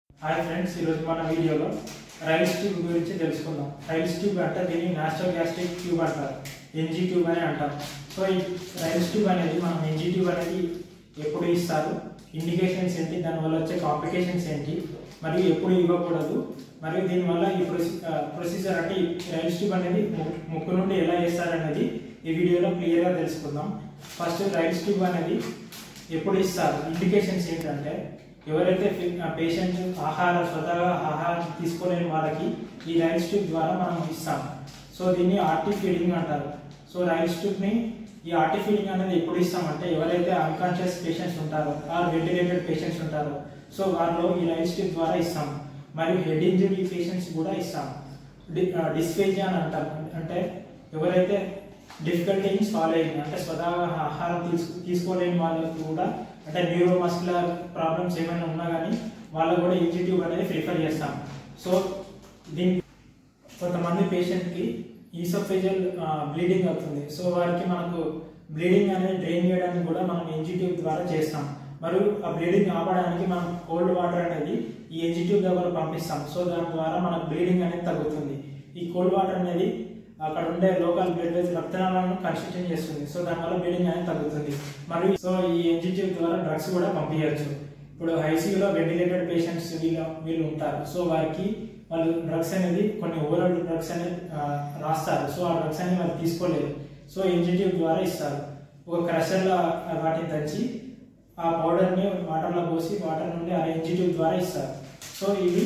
hi friends ఈరోజు మన వీడియోలో రైల్స్ ట్యూబ్ గురించి తెలుసుకుందాం రైల్స్ ట్యూబ్ అంటే దీన్ని నాచురల్ గ్యాస్ట్రిక్ ట్యూబ్ అంటారు ఎన్జీ ట్యూబ్ అని అంటారు సో ఈ రైల్స్ ట్యూబ్ అనేది మనం ఎన్జీ ట్యూబ్ అనేది ఎప్పుడు ఇస్తారు ఇండికేషన్స్ ఏంటి దానివల్ల వచ్చే కాంప్లికేషన్స్ ఏంటి మరియు ఎప్పుడు ఇవ్వకూడదు మరియు దీనివల్ల ఈ ప్రొసీ ప్రొసీజర్ అంటే ఈ రైల్స్ ట్యూబ్ అనేది ము- ముక్కు నుండి ఎలా ఇస్తారనేది ఈ వీడియోలో క్లియర్గా తెలుసుకుందాం ఫస్ట్ రైల్స్ ట్యూబ్ అనేది ఎప్పుడు ఇస్తారు ఇండికేషన్స్ ఏంటంటే ఎవరైతే పేషెంట్ ఆహారం స్వతహాగా ఆహారం తీసుకోలేని వాళ్ళకి ఈ రైల్స్ ట్యూబ్ ద్వారా మనం ఇస్తాం సో దీన్ని ఆర్టీ ఫీడింగ్ అంటారు సో రైల్స్ ట్యూబ్ని ఈ ఆర్టీ ఫీడింగ్ అనేది ఎప్పుడు ఇస్తామంటే ఎవరైతే అన్కాన్షియస్ పేషెంట్స్ ఉంటారో ఆర్ వెంటిలేటెడ్ పేషెంట్స్ ఉంటారో సో వారిలో ఈ రైల్స్ ట్యూబ్ ద్వారా ఇస్తాం మరియు హెడ్ ఇంజరీ పేషెంట్స్ కూడా ఇస్తాం డిస్ఫేజియా అని అంటాం అంటే ఎవరైతే డిఫికల్టీ ఇన్ స్వాలోయింగ్ అంటే స్వతహాగా ఆహారం తీసు తీసుకోలేని వాళ్ళకు కూడా అంటే న్యూరోమస్కులర్ ప్రాబ్లమ్స్ ఏమైనా ఉన్నా కానీ వాళ్ళకు కూడా ఈజీ ట్యూబ్ అనేది ప్రిఫర్ చేస్తాం సో దీని కొంతమంది పేషెంట్కి ఈసోఫేజల్ బ్లీడింగ్ అవుతుంది సో వారికి మనకు బ్లీడింగ్ అనేది డ్రైన్ చేయడానికి కూడా మనం ఎన్జీ ట్యూబ్ ద్వారా చేస్తాం మరియు ఆ బ్లీడింగ్ ఆపడానికి మనం కోల్డ్ వాటర్ అనేది ఈ ఎన్జీ ట్యూబ్ దగ్గర పంపిస్తాం సో దాని ద్వారా మనకు బ్లీడింగ్ అనేది తగ్గుతుంది ఈ కోల్డ్ వాటర్ అనేది అక్కడ ఉండే లోకల్ బ్లడ్ వెజ్ రక్తనాళాలను కన్స్ట్రక్షన్ చేస్తుంది సో దానివల్ల బ్లీడింగ్ అనేది తగ్గుతుంది మరియు సో ఈ ఎన్జీ ట్యూబ్ ద్వారా డ్రగ్స్ కూడా పంపించవచ్చు ఇప్పుడు ఐసీయూలో వెంటిలేటెడ్ పేషెంట్స్ వీళ్ళు వీళ్ళు ఉంటారు సో వారికి వాళ్ళు డ్రగ్స్ అనేది కొన్ని ఓవరాల్ డ్రగ్స్ అనేది ఆ, రాస్తారు సో ఆ డ్రగ్స్ అనేది వాళ్ళు తీసుకోలేరు సో ఎన్జిటివ్ ద్వారా ఇస్తారు ఒక క్రషర్లో వాటిని దంచి ఆ పౌడర్ని వాటర్లో పోసి వాటర్ నుండి ఆ ఎన్జిటివ్ ద్వారా ఇస్తారు సో ఇవి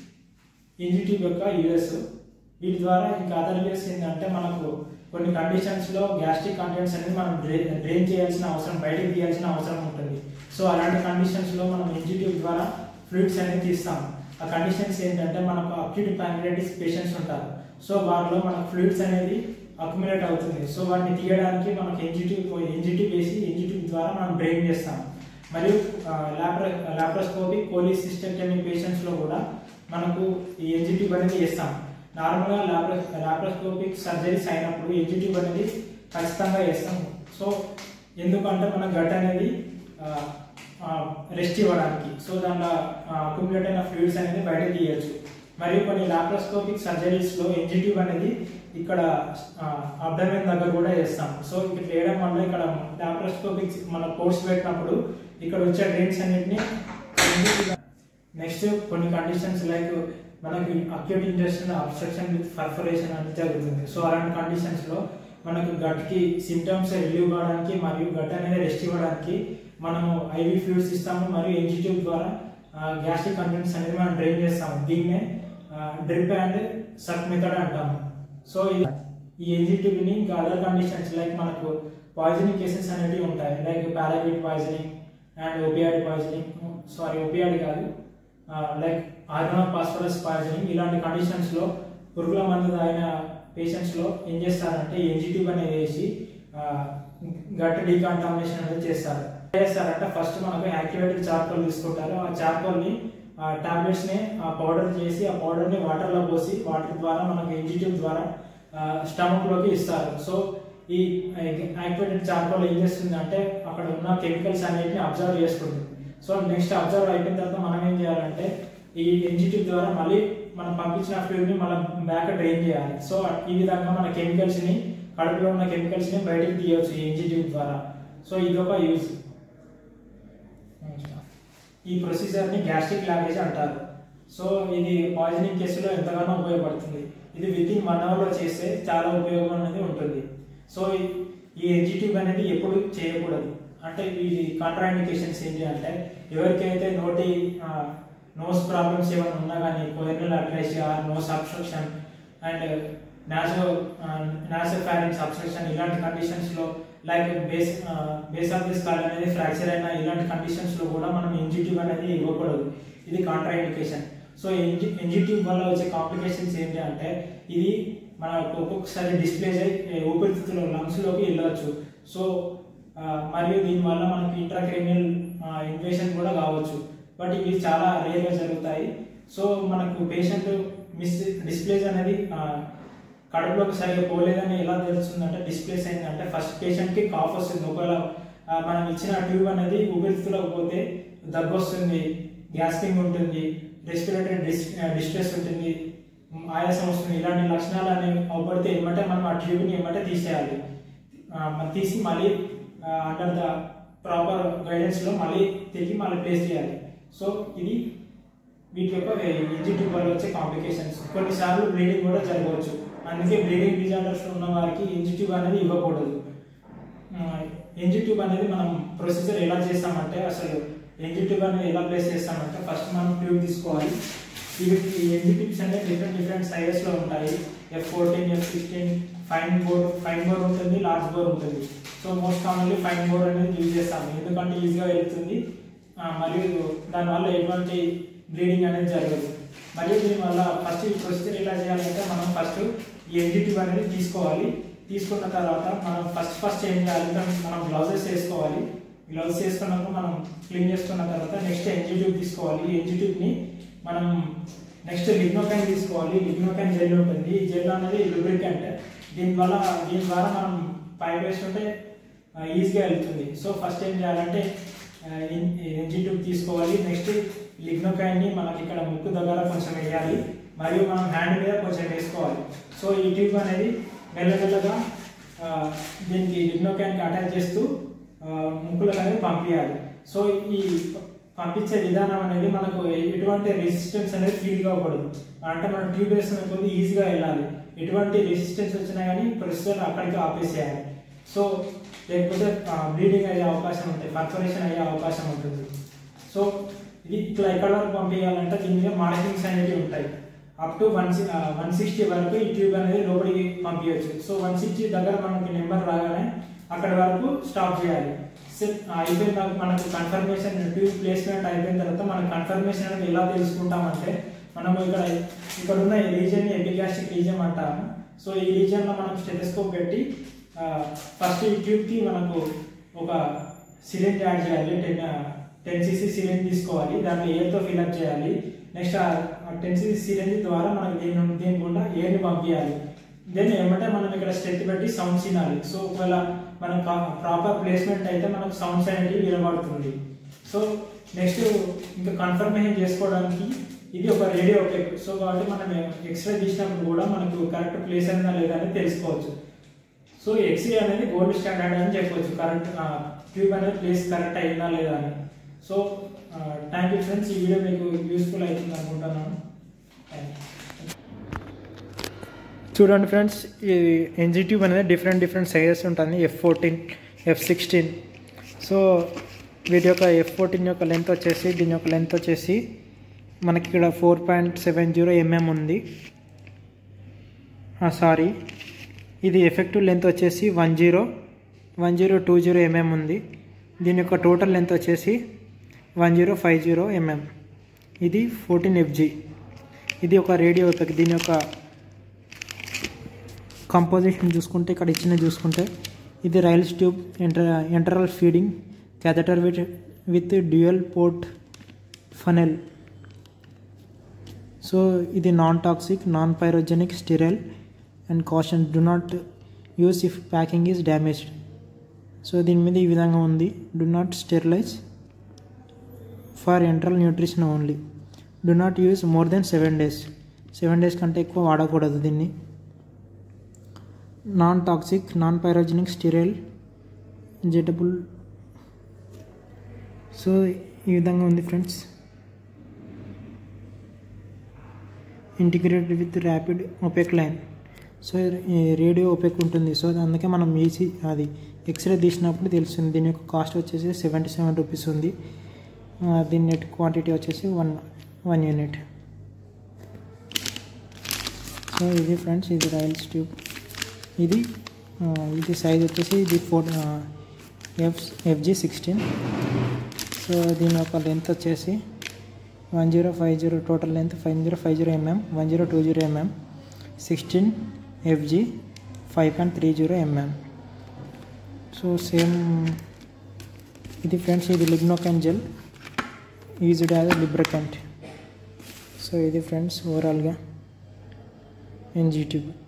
ఎన్జిటివ్ యొక్క యూఎస్ వీటి ద్వారా ఇంకా అదర్ యూఎస్ ఏంటంటే మనకు కొన్ని కండిషన్స్లో గ్యాస్ట్రిక్ కంటెంట్స్ అనేది మనం డ్రైన్ డ్రైన్ చేయాల్సిన అవసరం బయటకు తీయాల్సిన అవసరం ఉంటుంది సో అలాంటి కండిషన్స్లో మనం ఎన్జిటివ్ ద్వారా ఫ్లూయిడ్స్ అనేది తీస్తాం ఆ కండిషన్స్ ఏంటంటే మనకు అక్యూట్ ప్యాంక్రైటిస్ పేషెంట్స్ ఉంటారు సో వారిలో మనకు ఫ్లూయిడ్స్ అనేది అక్యుములేట్ అవుతుంది సో వాటిని తీయడానికి మనకు ఎన్జిటివ్ ఎన్జిటివ్ వేసి ఎన్జిటివ్ ద్వారా మనం డ్రైన్ చేస్తాం మరియు లాప్రో లాప్రోస్కోపిక్ కోలిసిస్టెక్టమీ పేషెంట్స్లో కూడా మనకు ఈ ఎన్జిటివ్ అనేది చేస్తాం నార్మల్గా లాప్రో లాప్రోస్కోపిక్ సర్జరీస్ అయినప్పుడు ఎన్జిటివ్ అనేది ఖచ్చితంగా చేస్తాం సో ఎందుకంటే మన గట్ అనేది రెస్ట్ ఇవ్వడానికి సో దాంట్లో అక్యుములేట్ అయిన ఫ్లూయిడ్స్ అనేది బయటకు తీయచ్చు మరియు కొన్ని లాప్రోస్కోపిక్ సర్జరీస్లో ఎన్జిటివ్ అనేది ఇక్కడ అబ్డమెన్ దగ్గర కూడా చేస్తాం సో ఇక్కడ చేయడం వల్ల ఇక్కడ లాప్రోస్కోపిక్ మన కోర్స్ పెట్టినప్పుడు ఇక్కడ వచ్చే డ్రైన్స్ అన్నిటిని నెక్స్ట్ కొన్ని కండిషన్స్ లైక్ మనకి acute intestine obstruction with perforation అనేది జరుగుతుంది సో అలాంటి కండిషన్స్ లో మనకు గట్ కి సిమ్టమ్స్ రిలీవ్ కావడానికి మరియు గట్ అనేది రెస్ట్ ఇవ్వడానికి మనము ఐవి ఫ్లూయిడ్స్ ఇస్తాము మరియు ఎన్జిటివ్ ద్వారా గ్యాస్ట్రిక్ కంటెంట్స్ అనేది మనం డ్రైన్ చేస్తాము దీన్నే డ్రిప్ అండ్ సక్ మెథడ్ అంటాము సో ఇది ఈ ఎన్జిటివ్ ని ఇంకా అదర్ కండిషన్స్ లైక్ మనకు పాయిజనింగ్ కేసెస్ అనేవి ఉంటాయి లైక్ పారాబిట్ poisoning and opioid poisoning sorry opioid కాదు లైక్ ఆర్గానో ఫాస్ఫరస్ పాయిజనింగ్ ఇలాంటి కండిషన్స్ లో పురుగుల మందు తాగిన పేషెంట్స్ లో ఏం చేస్తారంటే ఎన్జిటివ్ అనేది వేసి గట్ డీకాంటామినేషన్ అనేది చేస్తారు ఏం చేస్తారంటే ఫస్ట్ మనకు యాక్టివేటెడ్ చార్కోల్ తీసుకుంటారు ఆ చార్కోల్ ని టాబ్లెట్స్ ని పౌడర్ చేసి ఆ పౌడర్ ని వాటర్ లో పోసి వాటర్ ద్వారా మనకు ఎన్జిటివ్ ద్వారా స్టమక్ లోకి ఇస్తారు సో ఈ యాక్టివేటెడ్ చార్కోల్ ఏం చేస్తుంది అంటే అక్కడ ఉన్న కెమికల్స్ అన్నిటిని అబ్జర్వ్ చేసుకుంటుంది సో నెక్స్ట్ అబ్జర్వ్ అయిపోయిన తర్వాత మనం ఏం చేయాలంటే ఈ ఎన్జిటివ్ ద్వారా మళ్ళీ మనం పంపించిన ఫ్లూయిడ్ ని మనం బ్యాక్ డ్రైన్ చేయాలి సో ఈ విధంగా మన కెమికల్స్ ని కడుపులో ఉన్న కెమికల్స్ ని బయటికి తీయవచ్చు ఈ ఎన్జిటివ్ ద్వారా సో ఇది ఒక యూజ్ ఈ ప్రొసీజర్ ని గ్యాస్ట్రిక్ లాగేజ్ అంటారు సో ఇది పాయిజనింగ్ కేసులో ఎంతగానో ఉపయోగపడుతుంది ఇది విత్ ఇన్ వన్ అవర్ లో చేస్తే చాలా ఉపయోగం అనేది ఉంటుంది సో ఈ- ఈ ఎన్జిటివ్ అనేది ఎప్పుడు చేయకూడదు అంటే ఈ కాంట్రాఇండికేషన్స్ ఏంటి అంటే ఎవరికైతే నోటి నోస్ ప్రాబ్లమ్స్ ఏమైనా ఉన్నా కానీ choanal atresia nose obstruction and naso naso pharynx obstruction ఇలాంటి కండిషన్స్ లో like base base of this skull అనేది ఫ్రాక్చర్ అయిన ఇలాంటి కండిషన్స్ లో కూడా మనం ఎన్జిటివ్ అనేది ఇవ్వకూడదు ఇది కాంట్రాఇండికేషన్ సో ఎన్జి ఎన్జిటివ్ వల్ల వచ్చే కాంప్లికేషన్స్ ఏంటి అంటే ఇది మన ఒక్కొక్కసారి డిస్ప్లేస్ అయ్యి ఊపిరితిత్తుల లంగ్స్ లోకి వెళ్ళవచ్చు సో ఆ, మరియు దీనివల్ల మనకి ఇంట్రాక్రేనియల్ ఇన్ఫెక్షన్ కూడా కావచ్చు బట్ ఇవి చాలా రేర్గా జరుగుతాయి సో మనకు పేషెంట్ మిస్ డిస్ప్లేస్ అనేది ఆ, కడుపులోకి సరిగా పోలేదని ఎలా తెలుస్తుందంటే డిస్ప్లేస్ అయిందంటే ఫస్ట్ పేషెంట్కి కాఫ్ వస్తుంది ఒకవేళ ఆ, మనం ఇచ్చిన ట్యూబ్ అనేది ఊపిరితిత్తులోకి పోతే దగ్గు వస్తుంది గ్యాస్పింగ్ ఉంటుంది రెస్పిరేటరీ డిస్ డిస్ట్రెస్ ఉంటుంది ఆయాసం వస్తుంది ఇలాంటి లక్షణాలు అనేవి అవపడితే ఏమంటే మనం ఆ ట్యూబ్ని ఏమంటే తీసేయాలి ఆ, మరి తీసి మళ్ళీ అండర్ ద ప్రాపర్ గైడెన్స్లో మళ్ళీ తిరిగి మళ్ళీ ప్లేస్ చేయాలి సో ఇది వీటి యొక్క ఇంజి ట్యూబ్ వల్ల వచ్చే కాంప్లికేషన్స్ కొన్నిసార్లు బ్లీడింగ్ కూడా జరగవచ్చు అందుకే బ్లీడింగ్ డిజార్డర్స్ ఉన్న వారికి ఇంజి ట్యూబ్ అనేది ఇవ్వకూడదు ఎంజీ ట్యూబ్ అనేది మనం ప్రొసీజర్ ఎలా చేస్తామంటే అసలు ఎంజీ ట్యూబ్ అనేది ఎలా ప్లేస్ చేస్తామంటే ఫస్ట్ మనం ట్యూబ్ తీసుకోవాలి ఇవి ఎంజీ ట్యూబ్స్ అనేవి డిఫరెంట్ డిఫరెంట్ సైజెస్లో ఉంటాయి F fourteen F sixteen fine bore fine bore ఉంటుంది లార్జ్ బోర్ ఉంటుంది so most commonly fine bore అనేది యూజ్ చేస్తాము ఎందుకంటే ఈజీగా వెళ్తుంది ఆ, మరియు దానివల్ల ఎటువంటి బ్లీడింగ్ అనేది జరగదు మరియు దీనివల్ల ఫస్ట్ ఈ ప్రొసీజర్ ఎలా చేయాలంటే మనం ఫస్ట్ ఈ ఎంజీ ట్యూబ్ అనేది తీసుకోవాలి తీసుకున్న తర్వాత మనం ఫస్ట్ ఫస్ట్ ఏం చేయాలి దానికి మనం గ్లౌజెస్ వేసుకోవాలి గ్లౌజెస్ వేసుకున్నాక మనం క్లీన్ చేసుకున్న తర్వాత నెక్స్ట్ ఎంజీ ట్యూబ్ తీసుకోవాలి ఈ ఎంజీ ట్యూబ్ని మనం నెక్స్ట్ లిగ్నోకైన్ తీసుకోవాలి లిగ్నోకైన్ జెల్ ఉంటుంది ఈ జెల్ అనేది లూబ్రికెంట్ దీనివల్ల దీని ద్వారా మనం పైప్ వేస్తుంటే ఈజీగా వెళ్తుంది సో ఫస్ట్ ఏం చేయాలంటే ఎంజీ ట్యూబ్ తీసుకోవాలి నెక్స్ట్ లిగ్నోకైన్ని మనకి ఇక్కడ ముక్కు దగ్గర కొంచెం వేయాలి మరియు మనం హ్యాండ్ మీద కొంచెం వేసుకోవాలి సో ఈ ట్యూబ్ అనేది మెల్లమెల్లగా ఆ, దీనికి లిగ్నోకైన్కి అటాచ్ చేస్తూ ఆ, ముక్కులకు అనేది పంపించాలి సో ఈ పంపించే విధానం అనేది మనకు ఎటువంటి రెసిస్టెన్స్ అనేది ఫీల్ కాకూడదు అంటే మనం ట్యూబ్ వేస్తున్న కొద్ది ఈజీగా వెళ్ళాలి ఎటువంటి రెసిస్టెన్స్ వచ్చినా కానీ ప్రొసీజర్ అక్కడికి ఆపేసేయాలి సో లేకపోతే బ్లీడింగ్ అయ్యే అవకాశం ఉంటుంది పర్ఫరేషన్ అయ్యే అవకాశం ఉంటుంది సో ఇది ఇట్లా ఎక్కడ వరకు పంపించాలంటే దీని మీద మార్కింగ్స్ అనేవి ఉంటాయి up to one one sixty వరకు ఈ ట్యూబ్ అనేది లోపలికి పంపించవచ్చు సో వన్ సిక్స్టీ దగ్గర మనకి నెంబర్ రాగానే అక్కడ వరకు స్టాప్ చేయాలి సెట్ అయిపోయిన తర్వాత మనకు కన్ఫర్మేషన్ ట్యూబ్ ప్లేస్మెంట్ అయిపోయిన తర్వాత మనకు కన్ఫర్మేషన్ అనేది ఎలా తెలుసుకుంటామంటే మనం ఇక్కడ ఇక్కడ ఉన్న ఈ రీజియన్ ఎపిగ్యాస్టిక్ రీజియన్ అంటాము సో ఈ రీజియన్లో మనం స్టెథోస్కోప్ పెట్టి ఫస్ట్ ఈ ట్యూబ్కి మనకు ఒక సిలింజ్ యాడ్ చేయాలి టెన్ టెన్ సీసీ సిలింజ్ తీసుకోవాలి దాన్ని ఎయిర్తో ఫిల్అప్ చేయాలి నెక్స్ట్ ఆ టెన్ సీసీ సిలింజ్ ద్వారా మనకి దీని నుండి దీని గుండా ఎయిర్ని పంపించాలి దెన్ ఏమంటే మనం ఇక్కడ స్టెత్ పెట్టి సౌండ్స్ వినాలి సో ఒకవేళ మనం ప్రాపర్ ప్లేస్మెంట్ అయితే మనకు సౌండ్స్ అనేది వినబడుతుంది సో నెక్స్ట్ ఇంకా కన్ఫర్మేషన్ చేసుకోవడానికి ఇది ఒక రేడియో టెక్ సో కాబట్టి మనం ఎక్స్రే తీసినప్పుడు కూడా మనకు కరెక్ట్ ప్లేస్ అయిందా లేదా అని తెలుసుకోవచ్చు సో ఎక్స్రే అనేది గోల్డ్ స్టాండర్డ్ అని చెప్పొచ్చు కరెక్ట్ ట్యూబ్ అనేది ప్లేస్ కరెక్ట్ అయిందా లేదా అని సో థ్యాంక్ యూ ఫ్రెండ్స్ ఈ వీడియో మీకు యూస్ఫుల్ అవుతుంది అనుకుంటున్నాను థ్యాంక్ యూ చూడండి ఫ్రెండ్స్ ఈ ఎన్జీ ట్యూబ్ అనేది డిఫరెంట్ డిఫరెంట్ సైజెస్ ఉంటుంది F fourteen F sixteen so వీటి యొక్క ఎఫ్ ఫోర్టీన్ యొక్క లెంత్ వచ్చేసి దీని యొక్క లెంత్ వచ్చేసి మనకి ఇక్కడ four point seven zero MM ఉంది సారీ ఇది ఎఫెక్టివ్ లెంత్ వచ్చేసి one zero one zero two zero MM ఉంది దీని యొక్క టోటల్ లెంత్ వచ్చేసి one zero five zero MM ఇది ఫోర్టీన్ ఎఫ్జీ ఇది ఒక రేడియో ఎఫెక్ట్ దీని యొక్క కంపోజిషన్ చూసుకుంటే ఇక్కడ ఇచ్చిన చూసుకుంటే ఇది Ryle's tube enter enteral feeding catheter with with dual port funnel so ఇది non toxic non pyrogenic sterile and caution do not use if packing is damaged so దీని మీద ఈ విధంగా ఉంది do not sterilise for enteral nutrition only do not use more than seven days seven days కంటే ఎక్కువ వాడకూడదు దీన్ని non toxic non pyrogenic sterile injectable so ఈ విధంగా ఉంది friends integrated with rapid opaque line so ఈ రేడియో ఒపెక్ ఉంటుంది so అందుకే మనం ఈసీ అది ఎక్స్రే తీసినప్పుడు తెలుస్తుంది దీని యొక్క కాస్ట్ వచ్చేసి సెవెంటీ సెవెన్ రూపీస్ ఉంది ఆ, దీని నెట్ క్వాంటిటీ వచ్చేసి వన్ వన్ యూనిట్ సో ఇది ఫ్రెండ్స్ ఇది రైల్స్ ట్యూబ్ ఇది ఆ, ఇది సైజ్ వచ్చేసి ఇది four F FG sixteen so దీని యొక్క లెంత్ వచ్చేసి one zero five zero total length five zero five zero MM one zero two zero MM sixteen FG five point three zero MM so same ఇది friends ఇది lignocaine gel used as lubricant so ఇది friends ఓవరాల్గా NG tube